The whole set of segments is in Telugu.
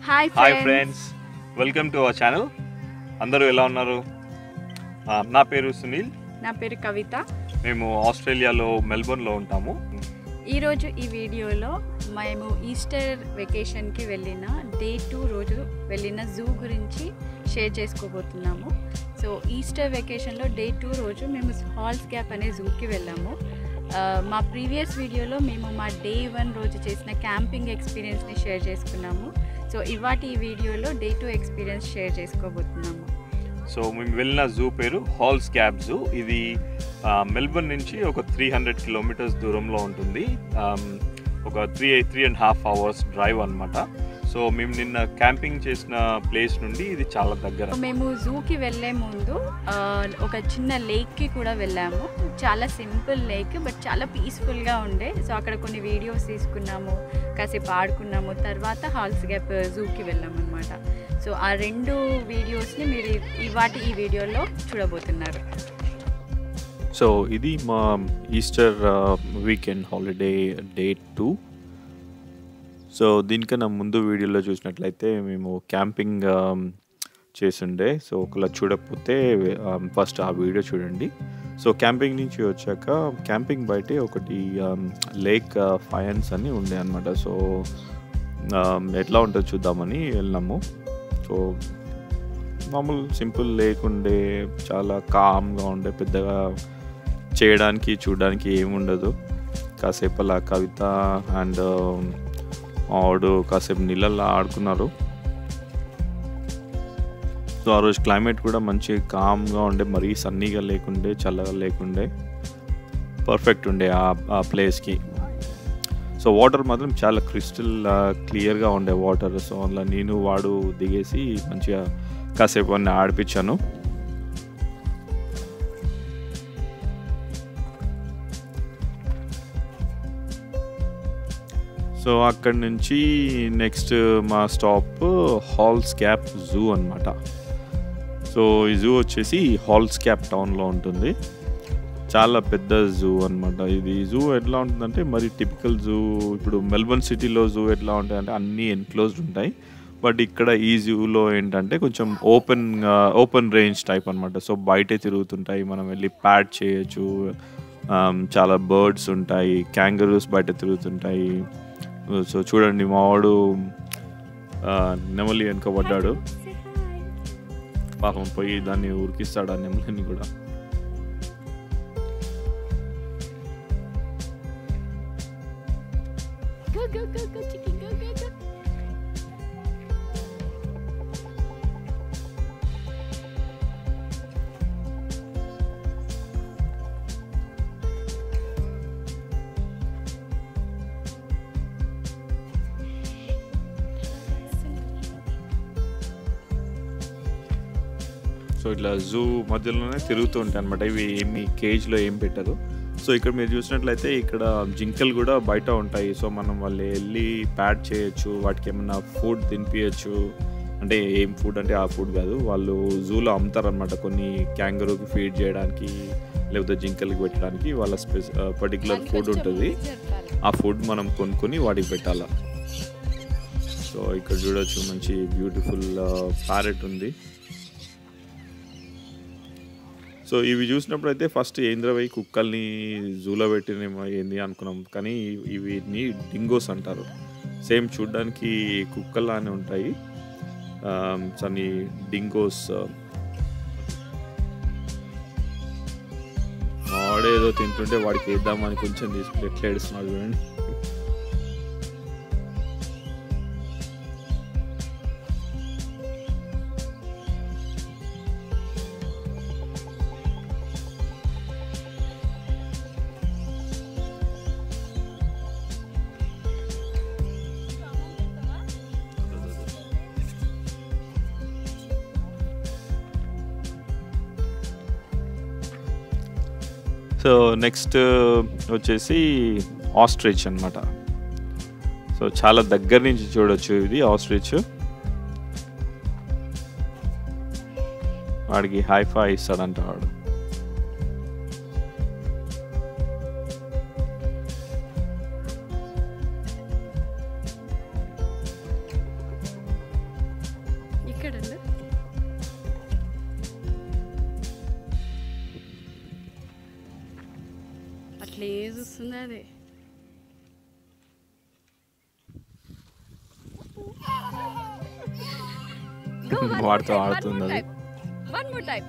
Hi hi friends friends welcome to our channel అందరూ ఎలా ఉన్నారు ఆ, నా పేరు సునీల్ నా పేరు కవిత మేము ఆస్ట్రేలియాలో మెల్బోర్న్లో ఉంటాము ఈరోజు ఈ వీడియోలో మేము ఈస్టర్ వెకేషన్కి వెళ్ళిన డే టూ రోజు వెళ్ళిన జూ గురించి షేర్ చేసుకోబోతున్నాము సో ఈస్టర్ వెకేషన్లో డే టూ రోజు మేము హాల్స్ గ్యాప్ అనే జూకి వెళ్ళాము ఆ, మా ప్రీవియస్ వీడియోలో మేము మా డే వన్ రోజు చేసిన క్యాంపింగ్ ఎక్స్పీరియన్స్ని షేర్ చేసుకున్నాము సో ఇవాటి ఈ వీడియోలో డే టూ ఎక్స్పీరియన్స్ షేర్ చేసుకోబోతున్నాము సో మేము వెళ్ళిన జూ పేరు హాల్స్ క్యాబ్ జూ ఇది ఆ, మెల్బోర్న్ నుంచి ఒక త్రీ హండ్రెడ్ కిలోమీటర్స్ దూరంలో ఉంటుంది ఆమ్, ఒక three three and half hours drive అనమాట సో మేము నిన్న క్యాంపింగ్ చేసిన ప్లేస్ నుండి ఇది చాలా దగ్గర మేము జూకి వెళ్ళే ముందు ఆ, ఒక చిన్న లేక్కి కూడా వెళ్ళాము చాలా సింపుల్ లేక్ బట్ చాలా పీస్ఫుల్గా ఉండే సో అక్కడ కొన్ని వీడియోస్ తీసుకున్నాము కాసేపు ఆడుకున్నాము తర్వాత హాల్స్ గ్యాప్ జూకి వెళ్ళాము అనమాట సో ఆ రెండు వీడియోస్ని మీరు ఇవాటి ఈ వీడియోలో చూడబోతున్నారు సో ఇది మా Easter weekend holiday day two so దీనికన్నా ముందు వీడియోలో చూసినట్లయితే మేము క్యాంపింగ్ చేసిండే సో ఒకలా చూడకపోతే ఫస్ట్ ఆ వీడియో చూడండి సో క్యాంపింగ్ నుంచి వచ్చాక క్యాంపింగ్ బయటే ఒకటి లేక్ ఫయన్స్ అని ఉండే అనమాట సో ఎట్లా ఉంటుందో చూద్దామని వెళ్ళినాము సో మామూలు సింపుల్ లేకుండే చాలా కామ్గా ఉండే పెద్దగా చేయడానికి చూడడానికి ఏముండదు కాసేపు అలా కవిత అండ్ ఆవిడు కాసేపు నీళ్ళల్లో ఆడుకున్నారు సో ఆ రోజు క్లైమేట్ కూడా మంచి కామ్గా ఉండే మరీ సన్నీగా లేకుండే చల్లగా లేకుండే పర్ఫెక్ట్ ఉండే ఆ ఆ ప్లేస్కి సో వాటర్ మాత్రం చాలా క్రిస్టల్ క్లియర్గా ఉండే వాటర్ సో అందులో నేను వాడు దిగేసి మంచిగా కాసేపు అన్నీ ఆడిపించాను సో అక్కడి నుంచి నెక్స్ట్ మా స్టాప్ హాల్స్ క్యాప్ జూ అనమాట సో ఈ జూ వచ్చేసి హాల్స్ క్యాప్ టౌన్లో ఉంటుంది చాలా పెద్ద జూ అనమాట ఇది జూ ఎట్లా ఉంటుందంటే మరి టిపికల్ జూ ఇప్పుడు మెల్బర్న్ సిటీలో జూ ఎట్లా ఉంటాయి అంటే అన్నీ ఎన్క్లోజ్డ్ ఉంటాయి బట్ ఇక్కడ ఈ జూలో ఏంటంటే కొంచెం ఓపెన్ ఓపెన్ రేంజ్ టైప్ అనమాట సో బయటే తిరుగుతుంటాయి మనం వెళ్ళి ప్యాడ్ చేయొచ్చు ఆమ్, చాలా బర్డ్స్ ఉంటాయి క్యాంగరూస్ బయట తిరుగుతుంటాయి సో చూడండి మావాడు ఆ, నెమలి వెనుక పడ్డాడు పాపం పోయి దాన్ని ఉరికిస్తాడు ఆ నెమలిని కూడా Go, go, go, go, chicken, go, go, go. So ఇట్లా జూ మధ్యలోనే తిరుగుతూ ఉంటాయి అనమాట ఇవి ఏమి కేజ్లో ఏం పెట్టదు సో ఇక్కడ మీరు చూసినట్లయితే ఇక్కడ జింకలు కూడా బయట ఉంటాయి సో మనం వాళ్ళు వెళ్ళి ప్యాడ్ చేయొచ్చు వాటికి ఏమన్నా ఫుడ్ తినిపించచ్చు అంటే ఏం ఫుడ్ అంటే ఆ ఫుడ్ కాదు వాళ్ళు జూలో అమ్ముతారనమాట కొన్ని క్యాంగరూకి ఫీడ్ చేయడానికి లేకపోతే జింకలకి పెట్టడానికి వాళ్ళ స్పెస్ పర్టికులర్ ఫుడ్ ఉంటుంది ఆ ఫుడ్ మనం కొనుక్కొని వాటికి పెట్టాలా సో ఇక్కడ చూడొచ్చు మంచి బ్యూటిఫుల్ ప్యారెట్ ఉంది సో ఇవి చూసినప్పుడు అయితే ఫస్ట్ ఏంద్రవై కుక్కల్ని జూలో పెట్టినేమో ఏంది అనుకున్నాం కానీ ఇవి డింగోస్ అంటారు సేమ్ చూడ్డానికి కుక్కల్లానే ఉంటాయి సన్ని డింగోస్ వాడే ఏదో తింటుంటే వాడికి వేద్దామని కొంచెం తీసుకుని ఎట్లా ఏడుస్తున్నాడు చూడండి సో నెక్స్ట్ వచ్చేసి ఆస్ట్రిచ్ అన్నమాట సో చాలా దగ్గర నుంచి చూడొచ్చు ఇది ఆస్ట్రిచ్ వాడికి హైఫా ఇస్తాడంట వాడు భలే చూస్తుంది అది వాడితో ఆడుతుంది అది వన్ మోర్ టైం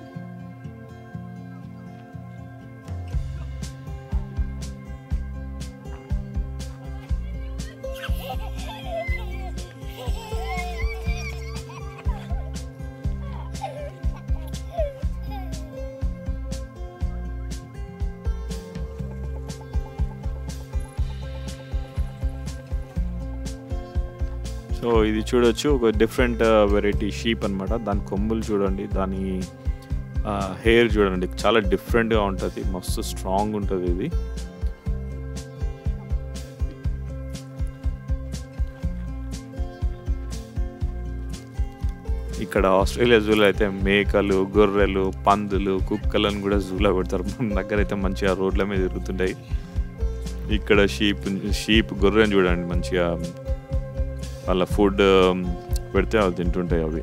సో ఇది చూడొచ్చు ఒక డిఫరెంట్ వెరైటీ షీప్ అన్నమాట దాని కొమ్ములు చూడండి దాని హెయిర్ చూడండి చాలా డిఫరెంట్గా ఉంటుంది మస్తు స్ట్రాంగ్ ఉంటుంది ఇది ఇక్కడ ఆస్ట్రేలియా జూలో అయితే మేకలు గొర్రెలు పందులు కుక్కలను కూడా జూలో పెడతారు మన దగ్గర అయితే మంచిగా రోడ్ల మీద తిరుగుతుంటాయి ఇక్కడ షీప్ షీప్ గొర్రెని చూడండి మంచిగా వాళ్ళ ఫుడ్ పెడితే అవి తింటుంటాయి అవి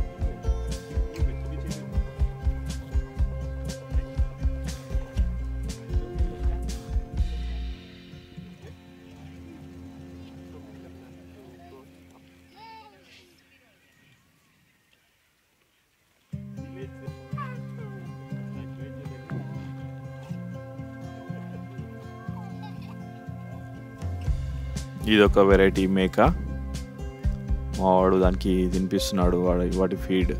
ఇది ఒక వెరైటీ మేక మా వాడు దానికి తినిపిస్తున్నాడు వాడు వాటి ఫీడ్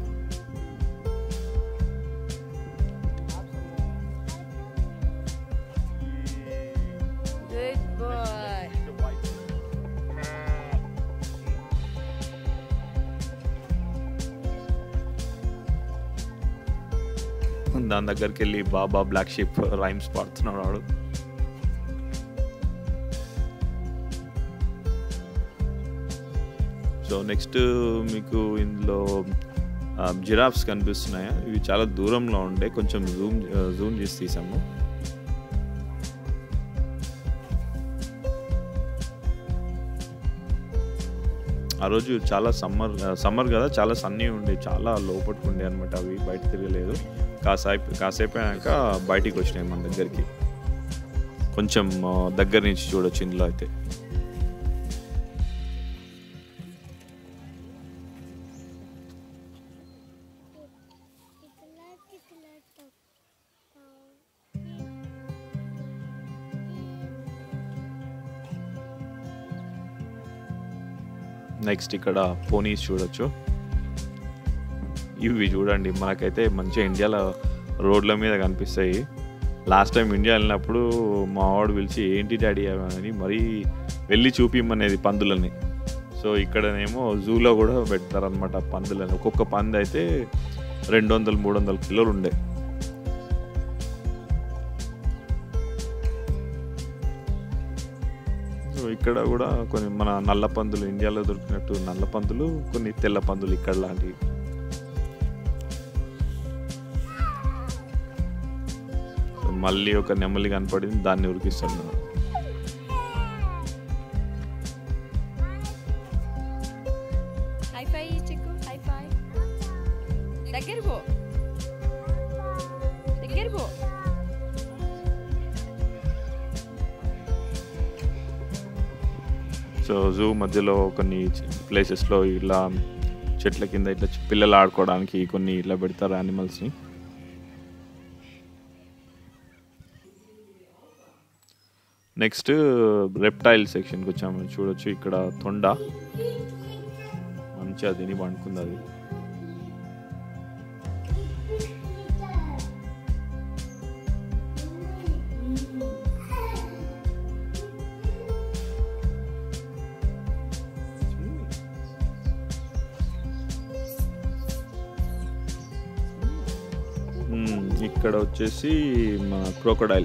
గుడ్ బాయ్ దాని దగ్గరికి వెళ్ళి బాబా బ్లాక్ షిప్ రైమ్స్ పాడుతున్నాడు వాడు సో నెక్స్ట్ మీకు ఇందులో జిరాఫ్స్ కనిపిస్తున్నాయా ఇవి చాలా దూరంలో ఉండే కొంచెం జూమ్ జూమ్ చేసి తీసాము ఆ రోజు చాలా సమ్మర్ సమ్మర్ కదా చాలా సన్నీ ఉండే చాలా లోపలికి ఉండే అనమాట అవి బయట తిరగలేదు కాసేపు కాసేపు అయినాక బయటికి వచ్చినాయి మన దగ్గరికి కొంచెం ఆ, దగ్గర నుంచి చూడొచ్చు ఇందులో అయితే నెక్స్ట్ ఇక్కడ పోనీస్ చూడొచ్చు ఇవి చూడండి మనకైతే మంచిగా ఇండియాలో రోడ్ల మీద కనిపిస్తాయి లాస్ట్ టైం ఇండియా వెళ్ళినప్పుడు మా వాడు పిలిచి ఏంటి డాడీ అవి అని మరీ వెళ్ళి చూపిమ్మనేది పందులని సో ఇక్కడనేమో జూలో కూడా పెడతారనమాట పందులని ఒక్కొక్క పంది అయితే రెండు వందలు మూడు వందల కిలోలు ఉండే సో ఇక్కడ కూడా కొన్ని మన నల్ల పందులు ఇండియాలో దొరికినట్టు నల్ల పందులు కొన్ని తెల్ల పందులు ఇక్కడ లాంటివి సో మళ్ళీ ఒక నెమలి కనపడింది దాన్ని ఉరికిస్తున్నాను హై ఫై చిక్కు హై ఫై దగ్గర పో దగ్గర పో సో జూ మధ్యలో కొన్ని ప్లేసెస్లో ఇలా చెట్ల కింద ఇట్లా పిల్లలు ఆడుకోవడానికి కొన్ని ఇట్లా పెడతారు యానిమల్స్ని నెక్స్ట్ రెప్టైల్ సెక్షన్కి వచ్చాము చూడొచ్చు ఇక్కడ తొండ మంచిగా తిని పండుకుంది అది మ్మ్, ఇక్కడ వచ్చేసి మన క్రోకడైల్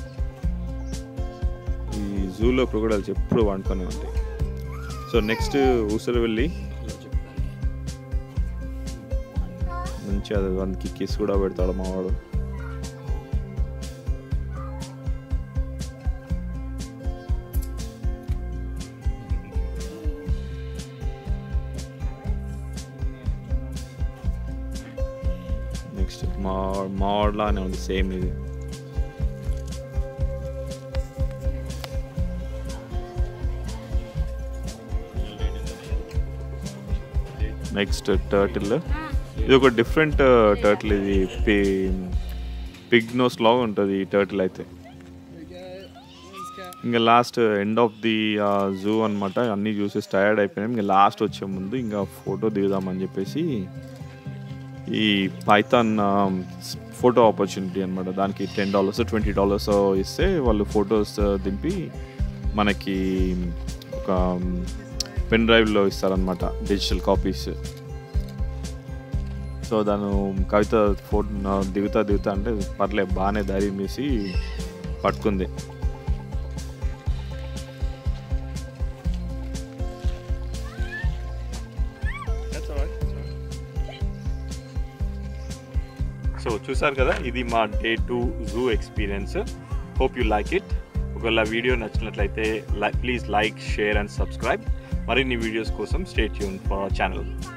ఈ జూలో క్రోకడైల్స్ ఎప్పుడు వండుకొని ఉంటాయి సో నెక్స్ట్ ఊసలు వెళ్ళి మంచిగా అది దానికి కిస్ కూడా పెడతాడు మావాడు నెక్స్ట్ మా మావాడిలానే ఉంది సేమ్ ఇది నెక్స్ట్ టర్టిల్ ఇది ఒక డిఫరెంట్ టర్టిల్ ఇది పి పిగ్ నోస్ లాగా ఉంటుంది ఈ టర్టిల్ అయితే ఇంకా last end of the zoo అనమాట అన్నీ చూసేసి టయర్డ్ అయిపోయినాం ఇంకా లాస్ట్ వచ్చే ముందు ఇంకా ఫోటో దిగుదామని చెప్పేసి ఈ పైథాన్ ఫోటో ఆపర్చునిటీ అనమాట దానికి టెన్ డాలర్స్ ట్వంటీ డాలర్స్ ఇస్తే వాళ్ళు ఫొటోస్ దింపి మనకి ఒక పెన్ డ్రైవ్లో ఇస్తారనమాట డిజిటల్ కాపీస్ సో దాని కవిత ఫోటో దిగుతా దిగుతా అంటే పర్లే బాగానే ధైర్యం వేసి పట్టుకుంది సో చూసారు కదా ఇది మా day two zoo experience hope you like it ఒకవేళ వీడియో నచ్చినట్లయితే please like share and subscribe మరిన్ని వీడియోస్ కోసం stay tune for our channel